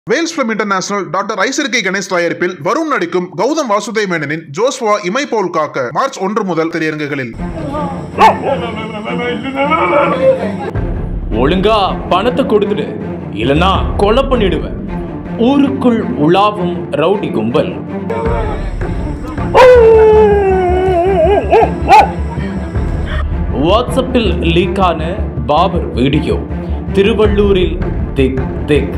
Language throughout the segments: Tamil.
வேல்ஸ் ஃபிலிம் இன்டர்நேஷனல் டாக்டர் ஐசருக்கை கணேஷ் தயாரிப்பில் வருண் நடிக்கும் கௌதம் வாசுதேவ் மேனனின் ஜோஸ்வா இமை போல் காக்க மார்ச் ஒன்று முதல் திரையரங்குகளில் ஒழுங்கா பணத்தை கொடுத்துடு இல்லனா கொலை பண்ணிடுவேன் ஊருக்குள் உலாவும் ரவுடி கும்பல் வாட்ஸ்அப்பில் லீக்கான பாபர் வீடியோ திருவள்ளூரில் திக் திக்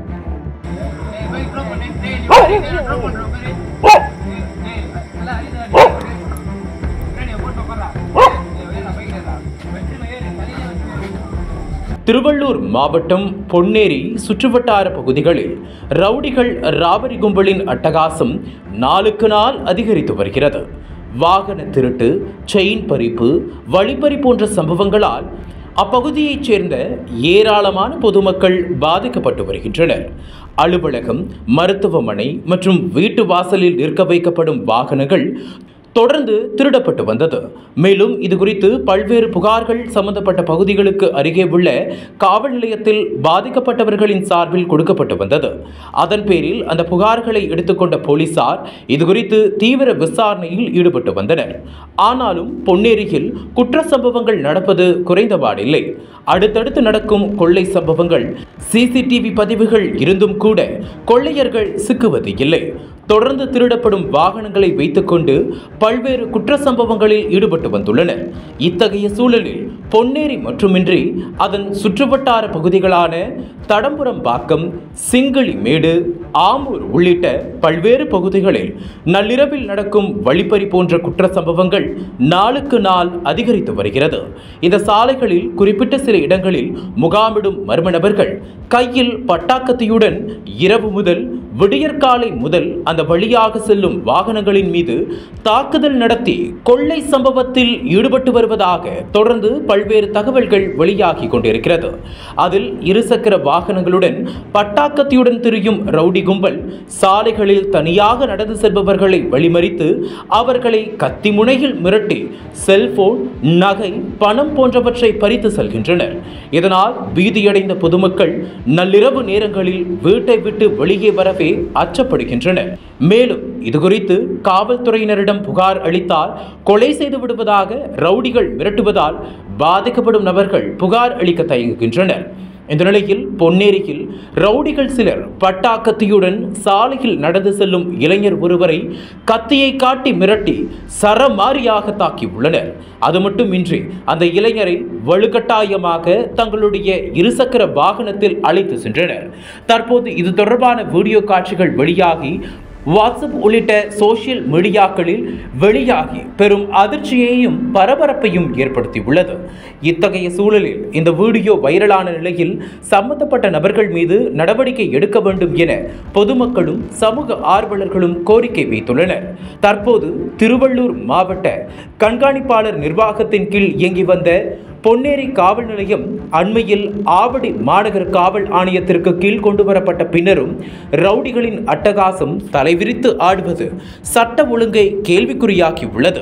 திருவள்ளூர் மாவட்டம் பொன்னேரி சுற்றுவட்டார பகுதிகளில் ரவுடிகள் ராபரி கும்பலின் அட்டகாசம் நாளுக்கு நாள் அதிகரித்து வருகிறது வாகன திருட்டு செயின் பறிப்பு வழிப்பறி போன்ற சம்பவங்களால் அப்பகுதியைச் சேர்ந்த ஏராளமான பொதுமக்கள் பாதிக்கப்பட்டு வருகின்றனர் அலுவலகம் மருத்துவமனை மற்றும் வீட்டு வாசலில் நிற்க வைக்கப்படும் வாகனங்கள் தொடர்ந்து திருடப்பட்டு வந்தது மேலும் இது குறித்து பல்வேறு புகார்கள் சம்பந்தப்பட்ட பகுதிகளுக்கு அருகே உள்ள காவல் நிலையத்தில் பாதிக்கப்பட்டவர்களின் சார்பில் கொடுக்கப்பட்டு வந்தது அதன் பேரில் அந்த புகார்களை எடுத்துக்கொண்ட போலீசார் இது குறித்து தீவிர விசாரணையில் ஈடுபட்டு வந்தனர் ஆனாலும் பொன்னேரியில் குற்ற சம்பவங்கள் நடப்பது குறைந்தபாடில்லை அடுத்தடுத்து நடக்கும் கொள்ளை சம்பவங்கள் சிசிடிவி பதிவுகள் இருந்தும் கூட கொள்ளையர்கள் சிக்குவது இல்லை தொடர்ந்து திருடப்படும் வாகனங்களை வைத்துக்கொண்டு பல்வேறு குற்ற சம்பவங்களில் ஈடுபட்டு வந்துள்ளனர் இத்தகைய சூழலில் பொன்னேரி மட்டுமின்றி அதன் சுற்றுவட்டார பகுதிகளான தடம்புரம் பாக்கம் சிங்கிளி மேடு ஆம்பூர் உள்ளிட்ட பல்வேறு பகுதிகளில் நள்ளிரவில் நடக்கும் வழிப்பறி போன்ற குற்ற சம்பவங்கள் நாளுக்கு நாள் அதிகரித்து வருகிறது இந்த சாலைகளில் குறிப்பிட்ட சில இடங்களில் முகாமிடும் மர்ம நபர்கள் கையில் பட்டாக்கத்தியுடன் இரவு முதல் விடியற்காலை முதல் அந்த வழியாக செல்லும் வாகனங்களின் மீது தாக்குதல் நடத்தி கொள்ளை சம்பவத்தில் ஈடுபட்டு வருவதாக தொடர்ந்து பல்வேறு தகவல்கள் வெளியாகி கொண்டிருக்கிறது அதில் இருசக்கர வாகனங்களுடன் பட்டாக்கத்தியுடன் திரியும் ரவுடி கும்பல் சாலைகளில் தனியாக நடந்து செல்பவர்களை வழிமறித்து அவர்களை கத்தி முனையில் மிரட்டி செல்போன் நகை பணம் போன்றவற்றை பறித்து செல்கின்றனர் இதனால் பீதியடைந்த பொதுமக்கள் நள்ளிரவு நேரங்களில் வீட்டை விட்டு வெளியே வரவே அச்சப்படுகின்றனர் மேலும் இதுகுறித்து காவல்துறையினரிடம் புகார் அளித்தால் கொலை செய்து விடுவதாக ரவுடிகள் மிரட்டுவதால் பாதிக்கப்படும் நபர்கள் புகார் அளிக்க தயங்குகின்றனர் இந்த நிலையில் பொன்னேரியில் ரவுடிகள் சிலர் பட்டாக்கத்தியுடன் சாலையில் நடந்து செல்லும் இளைஞர் ஒருவரை கத்தியை காட்டி மிரட்டி சரமாரியாக தாக்கியுள்ளனர் அது மட்டுமின்றி அந்த இளைஞரை வலுக்கட்டாயமாக தங்களுடைய இருசக்கர வாகனத்தில் அழைத்து சென்றனர் தற்போது இது தொடர்பான வீடியோ காட்சிகள் வெளியாகி வாட்ஸ்அப் உள்ளிட்ட சோசியல் மீடியாக்களில் வெளியாகி பெரும் அதிர்ச்சியையும் பரபரப்பையும் ஏற்படுத்தியுள்ளது இத்தகைய சூழலில் இந்த வீடியோ வைரலான நிலையில் சம்பந்தப்பட்ட நபர்கள் மீது நடவடிக்கை எடுக்க வேண்டும் என பொதுமக்களும் சமூக ஆர்வலர்களும் கோரிக்கை வைத்துள்ளனர் தற்போது திருவள்ளூர் மாவட்ட கண்காணிப்பாளர் நிர்வாகத்தின் கீழ் இயங்கி வந்த பொன்னேரி காவல் நிலையம் அண்மையில் ஆவடி மாநகர காவல் ஆணையத்திற்கு கீழ் கொண்டு வரப்பட்ட பின்னரும் ரவுடிகளின் அட்டகாசம் தலைவிரித்து ஆடுவது சட்ட ஒழுங்கை கேள்விக்குறியாக்கி உள்ளது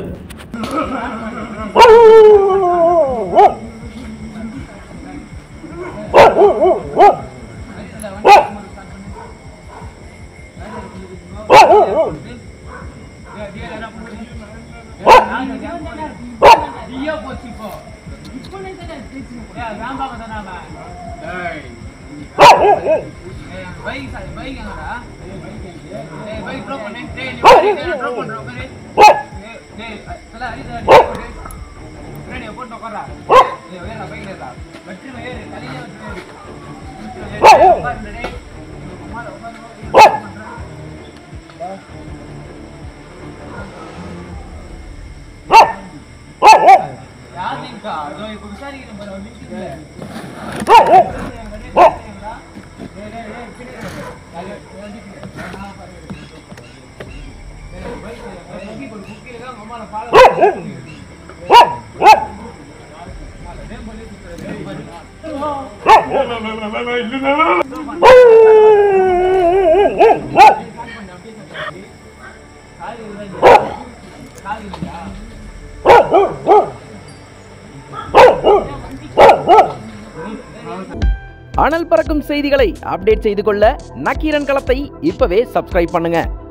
அனல் பறக்கும் செய்திகளை அப்டேட் செய்து கொள்ள நக்கீரன் களத்தை இப்பவே சப்ஸ்கிரைப் பண்ணுங்க